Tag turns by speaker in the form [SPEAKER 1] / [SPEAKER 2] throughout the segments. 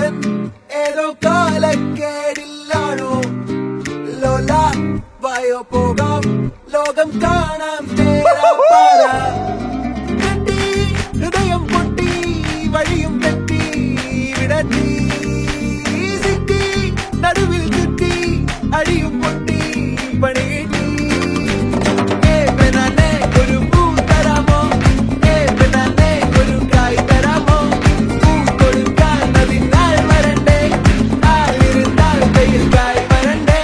[SPEAKER 1] ജീവൻ ഏതോ കാലക്കേടില്ലാണോ ലോല വായോ പോകാം ലോകം കാണാം തേരാപ്പാര കെട്ടി ഹൃദയം പൊട്ടി വഴിയും തെറ്റി വിടത്തി സിറ്റി നടുവിൽ ചുറ്റി അടിയും പൊട്ടി പണി കിട്ടി ഏ പെണ്ണാനെ ഒരു പൂ തരാമോ ഏ പെണ്ണാനെ ഒരു കായ് തരാമോ പൂ കൊടുക്കാൻ അതിനാൾ വരണ്ടേ ആളിരുന്നാൽ വെയിൽ കായ് വരണ്ടേ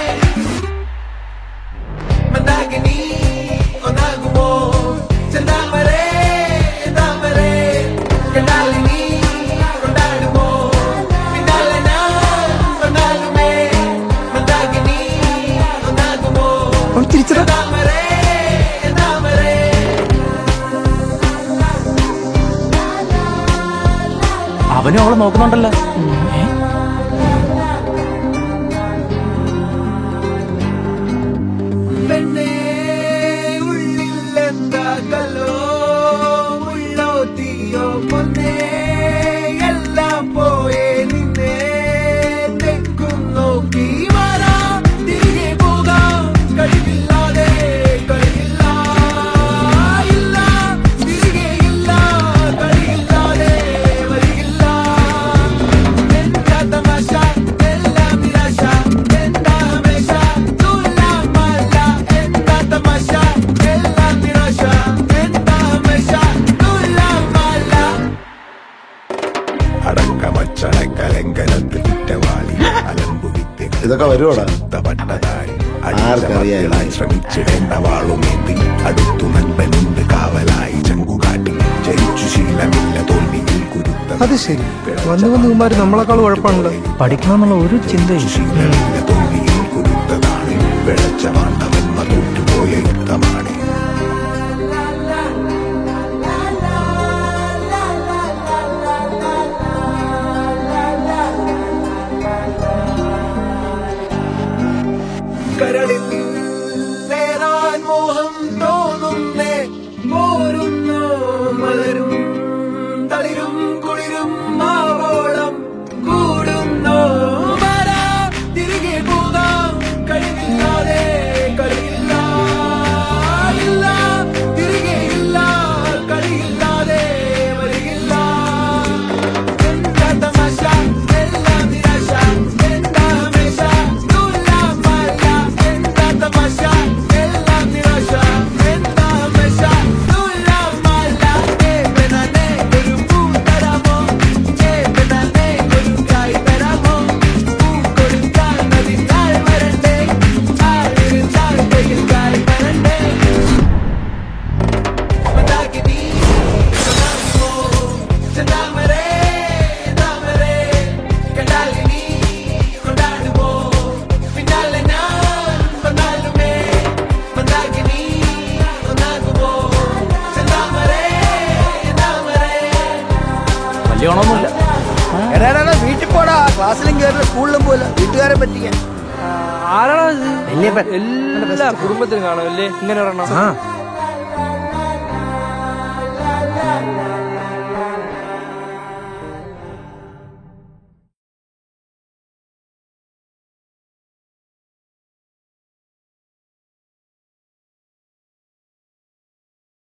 [SPEAKER 1] മന്ദാകിനി ഒന്നാകുമോ ചെന്താമരേ താമരേ കണ്ടാലിനി കൊണ്ടാടുമോ പിന്നാലെ ഞാൻ വന്നാലുമേ മന്ദാകിനി ഒന്നാകുമോ
[SPEAKER 2] തിരിച്ചതാ
[SPEAKER 1] താമരേ താമരേ
[SPEAKER 3] അവനും അവളെ നോക്കുന്നുണ്ടല്ലോ
[SPEAKER 1] പെണ്ണേ ഉള്ളിൽ എന്താ കല്ലോ ഉള്ളോ തീയോ പൊന്നേ എല്ലാം പോയേ നിന്നെ തെക്കും നോക്കി വരാം തിരികെ പോകാം കഴിവില്ലാതെ കഴിയില്ല ഇല്ല തിരികെ ഇല്ല കഴിയില്ലാതെ വരികില്ല എന്താ തമാശ എല്ലാം നിരാശ എന്താ ഹമേശ തുലാമല്ല എന്താ തമാശ എല്ലാം നിരാശ എന്താ ഹമേശ തുലാമല്ല
[SPEAKER 4] അടക്കമച്ചടക്കലങ്കലത്തിൽ കുറ്റവാളി അലമ്പു
[SPEAKER 5] ഇതൊക്കെ വരുവോടാ
[SPEAKER 4] പട്ടതാരി
[SPEAKER 5] ആർക്കറിയാം?
[SPEAKER 4] ശ്രമിച്ചിടേണ്ട വാളുമേന്തി അടുത്തു നൻപനുണ്ട് കാവലായി ചങ്കുകാട്ടി ജയിച്ചു ശീലമില്ല തോൽവിയിൽ കുരുത്ത
[SPEAKER 2] അത് ശരി വന്ന് വന്ന് ഇവന്മാര് നമ്മളെക്കാൾ കുഴപ്പമാണല്ലോ
[SPEAKER 3] പഠിക്കണമെന്നുള്ള ഒരു ചിന്തയും
[SPEAKER 4] ശീലമില്ല തോൽവിയിൽ കുരുത്തതാണ് വെളച്ച വാണ്ടവന്മ തോറ്റുപോയ യുദ്ധമാണ്
[SPEAKER 1] കരളിൽ നേരാൻ മോഹം തോന്നുന്നേ പോരുന്നു മലരും തളിരും കുളിരും മാവോളം കൂടുന്നു വരാ തിരികെ പോകാം കഴിവില്ലാതെ കളിയില്ല ഇല്ല തിരികെ ഇല്ല കളിയില്ലാതെ വരികില്ല എന്താ തമാശ എല്ലാം നിരാശ എന്താ ഹമേശ തുലാമല്ല എന്താ തമാശ എല്ലാം നിരാശ എന്താ ഹമേശ തുലാമല്ല ഏ പെണ്ണാനെ ഒരു പൂ തരാമോ ഏ പെണ്ണാനെ ഒരു കായ് തരാമോ പൂ കൊടുക്കാൻ അതിനാൾ വരണ്ടേ ആളിരുന്നാൽ വെയിൽ കായ് വരണ്ടേ മന്ദാകിനി കൊണ്ടാടുമോ ചെന്താമരേ താമരേ കണ്ടാലിനി കൊണ്ടാടുമോ പിന്നാലെ ഞാൻ വന്നാലുമേ മന്ദാകിനി ഒന്നാകുമോ ചെന്താമരേ താമരേ
[SPEAKER 3] വലിയ ഗുണമൊന്നുമില്ല
[SPEAKER 6] എടാ വീട്ടിൽ പോടാ ക്ലാസ്സിലും കയറില്ല സ്കൂളിലും പോയില്ല വീട്ടുകാരെ പറ്റിക്കാൻ
[SPEAKER 7] ആരാണോ ഇത് എല്ലാ കുടുംബത്തിലും കാണുമല്ലേ ഇങ്ങനെ ഒരെണ്ണം
[SPEAKER 2] ആ